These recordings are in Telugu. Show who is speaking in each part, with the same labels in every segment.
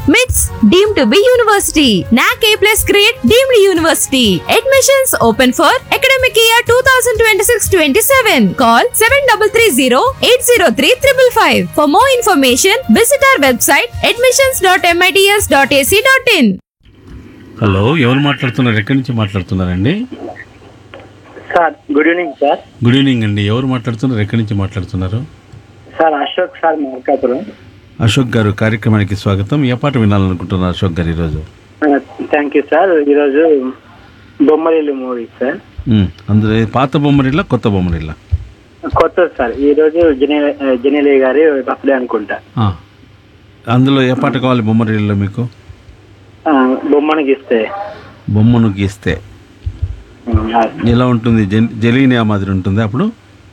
Speaker 1: MITS deemed to be university. NAC A plus grade deemed university. Admissions open for academic year 2026-27. Call 7330-803-555. For more information, visit our website admissions.mits.ac.in.
Speaker 2: Hello ఎవరు మాట్లాడుతున్నారు ఎక్కడి నుంచి మాట్లాడుతున్నారండి
Speaker 3: sir good evening sir
Speaker 2: good evening అండి ఎవరు మాట్లాడుతున్నారు ఎక్కడి నుంచి మాట్లాడుతున్నారు
Speaker 3: సార్ అశోక్ సార్ మార్కాపురం
Speaker 2: అశోక్ గారు కార్యక్రమానికి స్వాగతం ఏ పాట వినాలనుకుంటున్నారు అశోక్ గారు ఈరోజు
Speaker 3: థ్యాంక్ యూ సార్ ఈరోజు బొమ్మరిల్లు మూవీ సార్
Speaker 2: ఉమ్, అందులో ఏ పాత బొమ్మరిల్లా కొత్త బొమ్మరిల్లా
Speaker 3: కొత్త సార్ ఈరోజు జనే జనేలే గారి బర్త్డే అనుకుంటా
Speaker 2: ఆ. అందులో ఏ పాట కావాలి బొమ్మరిల్లలో మీకు
Speaker 3: ఆ, బొమ్మనికి ఇస్తే
Speaker 2: బొమ్మను గీస్తే ఎలా ఉంటుంది జెన్- జెలీనియా మాదిరి ఉంటుంది అప్పుడు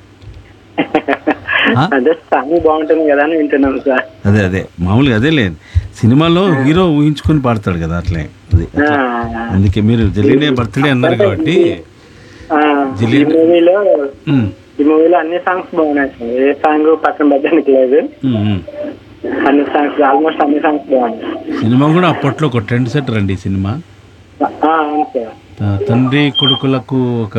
Speaker 2: ఆ?
Speaker 3: అదే సాంగ్ బాగుంటుంది కదా అని వింటున్నాం సార్
Speaker 2: అదే అదే మామూలుగా అదే లేదు సినిమాలో హీరో ఊహించుకొని పాడతాడు కదా అట్లే అది
Speaker 3: ఆ,
Speaker 2: అందుకే మీరు జెలీనియా బర్త్డే అన్నారు కాబట్టి
Speaker 3: ఆ, ఈ
Speaker 2: జిలేబీ-
Speaker 3: మూవీలో
Speaker 2: ఉమ్,
Speaker 3: ఈ మూవీలో అన్ని సాంగ్స్ బాగున్నాయి సార్ ఏ సాంగ్ పక్కన పెట్టడానికి లేదు
Speaker 2: ఉమ్, ఉమ్.
Speaker 3: అన్ని సాంగ్స్ ఆల్మోస్ట్ అన్ని సాంగ్స్ బాగున్నాయి
Speaker 2: సినిమా కూడా అప్పట్లో ఒక ట్రెండ్ సెటర్ అండి ఈ సినిమా
Speaker 3: ఆ, అవును సార్
Speaker 2: ఆ, తండ్రి కొడుకులకు ఒక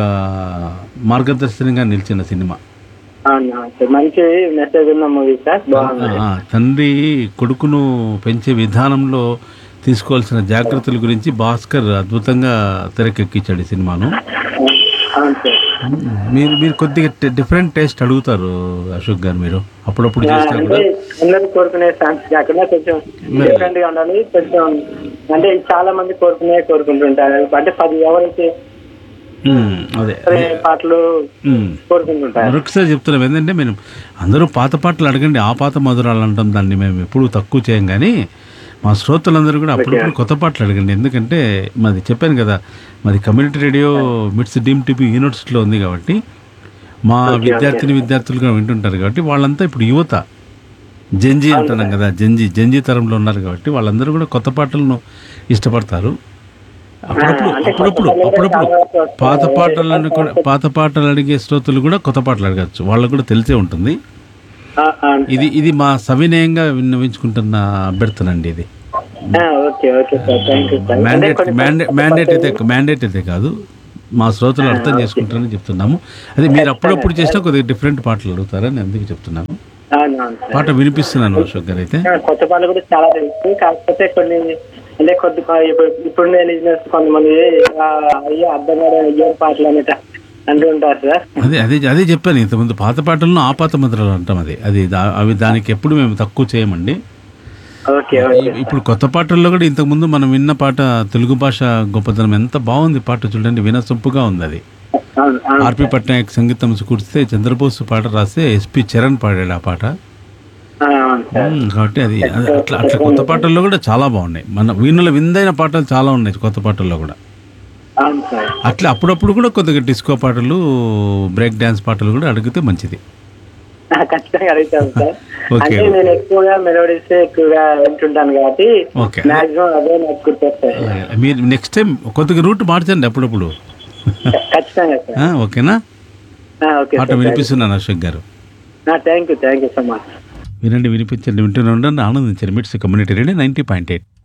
Speaker 2: మార్గదర్శనంగా నిలిచిన సినిమా
Speaker 3: అవును అవును సార్ మంచి మెసేజ్ ఉన్న మూవీ సార్ బాగుంది
Speaker 2: ఆ, తండ్రి కొడుకును పెంచే విధానంలో తీసుకోవాల్సిన జాగ్రత్తల గురించి భాస్కర్ అద్భుతంగా తెరకెక్కించాడు ఈ సినిమాను
Speaker 3: అవును సార్
Speaker 2: మీరు మీరు కొద్దిగా డిఫరెంట్ టేస్ట్ అడుగుతారు అశోక్ గారు మీరు అప్పుడప్పుడు
Speaker 3: ఆ,
Speaker 2: చేసినా
Speaker 3: అంటే
Speaker 2: కూడా
Speaker 3: అందరూ కోరుకునే సాంగ్స్ కాకుండా కొంచెం డిఫరెంట్ గా ఉండాలి కొంచెం అంటే చాలా మంది కోరుకునే కోరుకుంటుంటారు అంటే పది ఎవరైతే
Speaker 2: ఉమ్, అదే
Speaker 3: అదే పాటలు
Speaker 2: ఉమ్.
Speaker 3: కోరుకుంటుంటారు
Speaker 2: మరొకసారి చెప్తున్నాం ఏంటంటే మేము అందరూ పాత పాటలు అడగండి ఆ పాత మధురాలు అంటాం దాన్ని మేము ఎప్పుడూ తక్కువ చేయం కానీ మా శ్రోతలందరూ కూడా అప్పుడప్పుడు కొత్త పాటలు అడగండి ఎందుకంటే మాది చెప్పాను కదా మాది community radio MITS deemed to be యూనివర్సిటీలో ఉంది కాబట్టి మా విద్యార్థిని విద్యార్థులు కూడా వింటుంటారు కాబట్టి వాళ్ళంతా ఇప్పుడు యువత జంజీ అంటున్నాం కదా జంజీ జంజీ తరంలో ఉన్నారు కాబట్టి వాళ్ళందరూ కూడా కొత్త పాటలను ఇష్టపడతారు అప్పుడప్పుడు అప్పుడప్పుడు అప్పుడప్పుడు పాత పాటలను కూడా పాత పాటలు అడిగే శ్రోతలు కూడా కొత్త పాటలు అడగచ్చు వాళ్ళకు కూడా తెలిసే ఉంటుంది
Speaker 3: ఆ, అవును.
Speaker 2: ఇది ఇది మా సవినయంగా విన్నవించుకుంటున్న అభ్యర్థనండి ఇది
Speaker 3: ఆ, okay okay sir thank you sir అంటే
Speaker 2: మ్యాండేట్
Speaker 3: కొన్ని
Speaker 2: మ్యాండేట్ మ్యాండేట్ అయితే మ్యాండేట్ అయితే కాదు మా శ్రోతలు అర్థం చేసుకుంటారని చెప్తున్నాము అదే మీరు అప్పుడప్పుడు చేసినా కొద్దిగా డిఫరెంట్ పాటలు అడుగుతారని అందుకే చెప్తున్నాను
Speaker 3: అవును అవును సార్
Speaker 2: పాట వినిపిస్తున్నాను అశోక్ గారు అయితే
Speaker 3: ఆ, కొత్త పాటలు కూడా చాలా తెలుసు కాకపోతే కొన్ని అంటే కొద్ది ఇప్పుడు ఇప్పుడున్న లిజినెస్ కొంతమంది ఆ, అయ్యో అర్థం కాదు అయ్యో పాటలు అనేట అంటూ ఉంటారు సార్
Speaker 2: అదే అదే అదే చెప్పాను ఇంతకుముందు పాత పాటలను ఆ పాత ముద్రలు అంటాం అది అది దా- అవి దానికి ఎప్పుడు మేము తక్కువ చేయమండి
Speaker 3: ఓకే ఓకే
Speaker 2: ఈ- ఇప్పుడు కొత్త పాటల్లో కూడా ఇంతకుముందు మనం విన్న పాట తెలుగు భాష గొప్పతనం ఎంత బాగుంది పాట చూడండి వినసొంపుగా ఉంది అది
Speaker 3: అవును అవును
Speaker 2: ఆర్పి పట్నాయక్ సంగీతం కూర్చితే చంద్రబోసు పాట రాస్తే ఎస్పి చరణ్ పాడాడు ఆ పాట
Speaker 3: ఆ, అవును సార్
Speaker 2: ఉమ్, కాబట్టి అది అది అట్లా అట్లా కొత్త పాటల్లో కూడా చాలా బాగున్నాయి మన వీణుల విందైన పాటలు చాలా ఉన్నాయి కొత్త పాటల్లో కూడా
Speaker 3: అవును సార్
Speaker 2: అట్లా అప్పుడప్పుడు కూడా కొద్దిగా డిస్కో పాటలు బ్రేక్ డ్యాన్స్ పాటలు కూడా అడిగితే మంచిది
Speaker 3: ఆ, ఖచ్చితంగా అడుగుతాను సార్
Speaker 2: ఓకే.
Speaker 3: అంటే నేను ఎక్కువగా మెలోడీస్ ఎక్కువగా వింటుంటాను కాబట్టి
Speaker 2: ఓకే
Speaker 3: మాక్సిమం అదే నాకు గుర్తొస్తాయి
Speaker 2: అలాగే. మీరు నెక్స్ట్ టైం కొద్దిగా రూట్ మార్చండి అప్పుడప్పుడు
Speaker 3: ఖచ్చితంగా సార్
Speaker 2: ఆ, ఓకేనా
Speaker 3: ఆ, ఓకే
Speaker 2: పాట వినిపిస్తున్నాను Ashok garu
Speaker 3: thank you thank you so much
Speaker 2: వినండి వినిపించండి వింటూనే ఉండండి ఆనందించండి MITS community radio ninety point eight